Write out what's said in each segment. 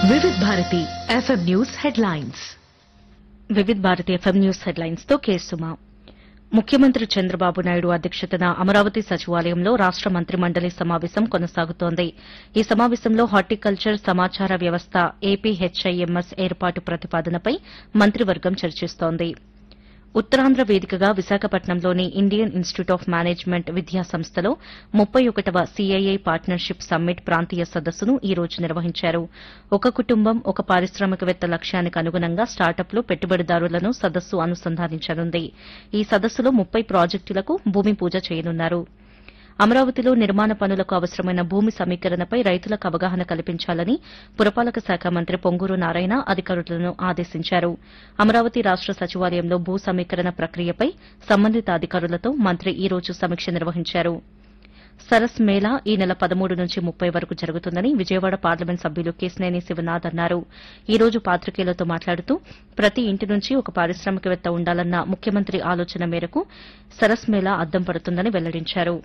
Vividh Bharati FM news headlines Vividh Bharati FM news headlines తో కేసుమా ముఖ్యమంత్రి చంద్రబాబు నాయుడు అధ్యక్షతన అమరావతి సచివాలయంలో రాష్ట మంత్రి మండలి సమావేశం కొనసాగుతోంది ఈ సమావేశంలో హార్టికల్చర్ సమాచార వ్యవస్థ ఏపీహెచ్ఐఎంఎస్ ఏర్పాటు ప్రతిపాదనపై మంత్రివర్గం చర్చిస్తోంది ఉత్తరాంధ్ర వేదికగా విశాఖపట్నంలోని ఇండియన్ ఇన్స్టిట్యూట్ ఆఫ్ మేనేజ్మెంట్ విద్యా సంస్థలో ముప్పై ఒకటవ సీఐఐ పార్ట్నర్షిప్ సమ్మిట్ ప్రాంతీయ సదస్సును ఈ రోజు నిర్వహించారు ఒక కుటుంబం ఒక పారిశ్రామికవేత్త లక్ష్యానికి అనుగుణంగా స్టార్టప్లు పెట్టుబడిదారులను సదస్సు అనుసంధానించనుంది ఈ సదస్సులో ముప్పై ప్రాజెక్టులకు భూమి పూజ చేయనున్నారు అమరావతిలో నిర్మాణ పనులకు అవసరమైన భూమి సమీకరణపై రైతులకు అవగాహన కల్పించాలని పురపాలక శాఖ మంత్రి పొంగూరు నారాయణ అధికారులను ఆదేశించారు అమరావతి రాష్ట సచివాలయంలో భూ సమీకరణ ప్రక్రియపై సంబంధిత అధికారులతో మంత్రి ఈ రోజు సమీక్ష నిర్వహించారు సరస్ మేళా ఈ నెల పదమూడు నుంచి ముప్పై వరకు జరుగుతుందని విజయవాడ పార్లమెంట్ సభ్యులు కేశినేని శివనాథ్ అన్నారు ఈ రోజు పాత్రికేయులతో మాట్లాడుతూ ప్రతి ఇంటి నుంచి ఒక పారిశ్రామికవేత్త ఉండాలన్న ముఖ్యమంత్రి ఆలోచన మేరకు సరస్ మేళా అద్దం పడుతుందని వెల్లడించారు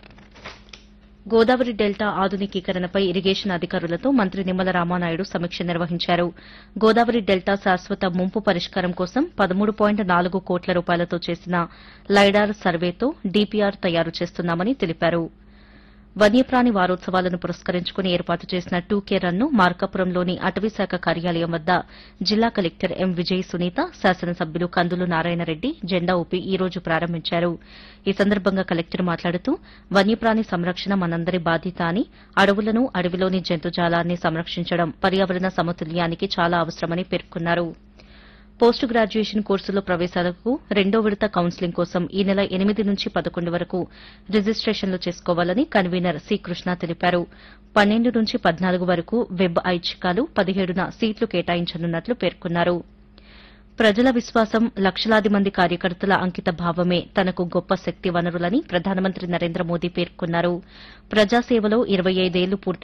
గోదావరి డెల్టా ఆధునికీకరణపై ఇరిగేషన్ అధికారులతో మంత్రి నిమ్మల రామానాయుడు సమీక్ష నిర్వహించారు గోదావరి డెల్టా శాశ్వత ముంపు పరిష్కారం కోసం పదమూడు పాయింట్ నాలుగు కోట్ల రూపాయలతో చేసిన లైడార్ సర్వేతో డీపీఆర్ తయారు చేస్తున్నామని తెలిపారు వన్యప్రాణి వారోత్సవాలను పురస్కరించుకుని ఏర్పాటు చేసిన టూకే రన్ను మార్కాపురంలోని అటవీశాఖ కార్యాలయం వద్ద జిల్లా కలెక్టర్ ఎం విజయ్ సునీత శాసనసభ్యులు కందులు నారాయణరెడ్డి జెండా ఊపి ఈ రోజు ప్రారంభించారు ఈ సందర్భంగా కలెక్టర్ మాట్లాడుతూ వన్యప్రాణి సంరక్షణ మనందరి బాధ్యత అని అడవులను అడవిలోని జంతుజాలాన్ని సంరక్షించడం పర్యావరణ సమతుల్యానికి చాలా అవసరమని పేర్కొన్నారు పోస్ట్ గ్రాడ్యుయేషన్ కోర్సులో ప్రవేశాలకు రెండో విడత కౌన్సిలింగ్ కోసం ఈ నెల ఎనిమిది నుంచి పదకొండు వరకు రిజిస్టేషన్లు చేసుకోవాలని కన్వీనర్ సి కృష్ణ తెలిపారు పన్నెండు నుంచి పద్నాలుగు వరకు వెబ్ ఐచ్ఛికాలు పదిహేడున సీట్లు కేటాయించనున్నట్లు పేర్కొన్నారు ప్రజల విశ్వాసం లక్షలాది మంది కార్యకర్తల అంకిత భావమే తనకు గొప్ప శక్తి వనరులని ప్రధానమంత్రి నరేంద్ర మోదీ పేర్కొన్నారు ప్రజాసేవలో ఇరవై ఐదేళ్లు పూర్తి